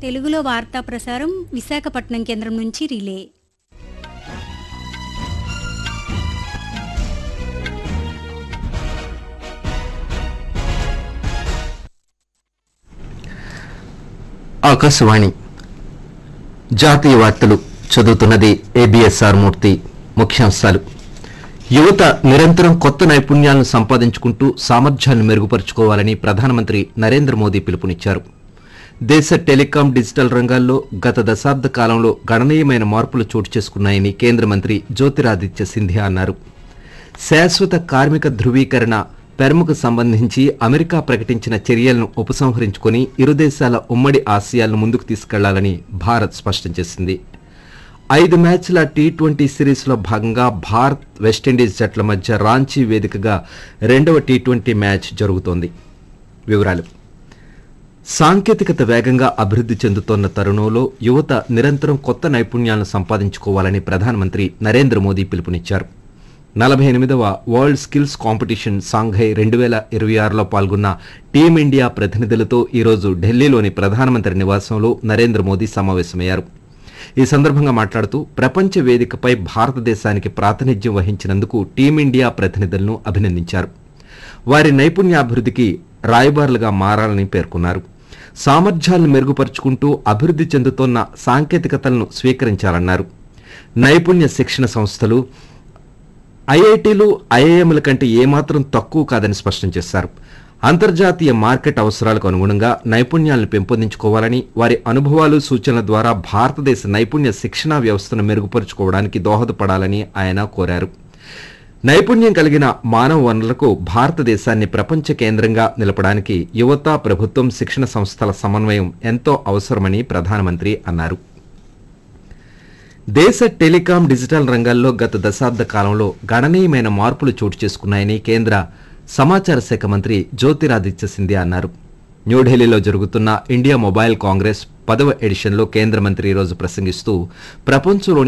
తెలుగులో వార్తా ప్రసారం విశాఖపట్నం కేంద్రం నుంచి రిలే ఆకాశవాణి జాతీయ వార్తలు చదువుతున్నది ఏబిఎస్ఆర్ మూర్తి ముఖ్యాంశాలు యువత నిరంతరం కొత్త నైపుణ్యాలను సంపాదించుకుంటూ సామర్థ్యాలను మెరుగుపరుచుకోవాలని ప్రధానమంత్రి నరేంద్ర మోదీ పిలుపునిచ్చారు దేశ టెలికాం డిజిటల్ రంగాల్లో గత దశాబ్ద కాలంలో గణనీయమైన మార్పులు చోటు చేసుకున్నాయని కేంద్ర మంత్రి జ్యోతిరాదిత్య సింధియా అన్నారు శాశ్వత కార్మిక ధృవీకరణ పెర్ముకు సంబంధించి అమెరికా ప్రకటించిన చర్యలను ఉపసంహరించుకొని ఇరు దేశాల ఉమ్మడి ఆశయాలను ముందుకు తీసుకెళ్లాలని భారత్ స్పష్టం చేసింది ఐదు మ్యాచ్ల టీ ట్వంటీ సిరీస్లో భాగంగా భారత్ వెస్టిండీస్ జట్ల మధ్య రాంచీ వేదికగా రెండవ టీ ట్వంటీ మ్యాచ్ జరుగుతోంది వివరాలు సాంకేతికత వేగంగా అభివృద్ధి చెందుతోన్న తరుణంలో యువత నిరంతరం కొత్త నైపుణ్యాలను సంపాదించుకోవాలని ప్రధానమంత్రి నరేంద్ర మోదీ పిలుపునిచ్చారు నలభై ఎనిమిదవ వరల్డ్ స్కిల్స్ కాంపిటీషన్ సాంఘై రెండు వేల ఇరవై ఆరులో పాల్గొన్న టీమిండియా ప్రతినిధులతో ఈరోజు ఢిల్లీలోని ప్రధానమంత్రి నివాసంలో నరేంద్ర మోదీ సమావేశమయ్యారు ఈ సందర్భంగా మాట్లాడుతూ ప్రపంచ వేదికపై భారతదేశానికి ప్రాతినిధ్యం వహించినందుకు టీమిండియా ప్రతినిధులను అభినందించారు వారి నైపుణ్యాభివృద్ధికి రాయబారులుగా మారాలని పేర్కొన్నారు సామర్థ్యాలను మెరుగుపరుచుకుంటూ అభివృద్ధి చెందుతోన్న సాంకేతికతలను స్వీకరించాలన్నారు నైపుణ్య శిక్షణ సంస్థలు ఐఐటీలు ఐఐఎంల కంటే ఏమాత్రం తక్కువ కాదని స్పష్టం చేశారు అంతర్జాతీయ మార్కెట్ అవసరాలకు అనుగుణంగా నైపుణ్యాలను పెంపొందించుకోవాలని వారి అనుభవాలు సూచనల ద్వారా భారతదేశ నైపుణ్య శిక్షణా వ్యవస్థను మెరుగుపరుచుకోవడానికి దోహదపడాలని ఆయన కోరారు నైపుణ్యం కలిగిన మానవ వనరులకు భారతదేశాన్ని ప్రపంచ కేంద్రంగా నిలపడానికి యువత ప్రభుత్వం శిక్షణ సంస్థల సమన్వయం ఎంతో అవసరమని ప్రధానమంత్రి అన్నారు దేశ టెలికాం డిజిటల్ రంగాల్లో గత దశాబ్ద కాలంలో గణనీయమైన మార్పులు చోటు చేసుకున్నాయని కేంద్ర సమాచార శాఖ మంత్రి జ్యోతిరాదిత్య సింధియా అన్నారు న్యూఢిల్లీలో జరుగుతున్న ఇండియా మొబైల్ కాంగ్రెస్ పదవ ఎడిషన్లో కేంద్ర మంత్రి ఈరోజు ప్రసంగిస్తూ ప్రపంచంలోని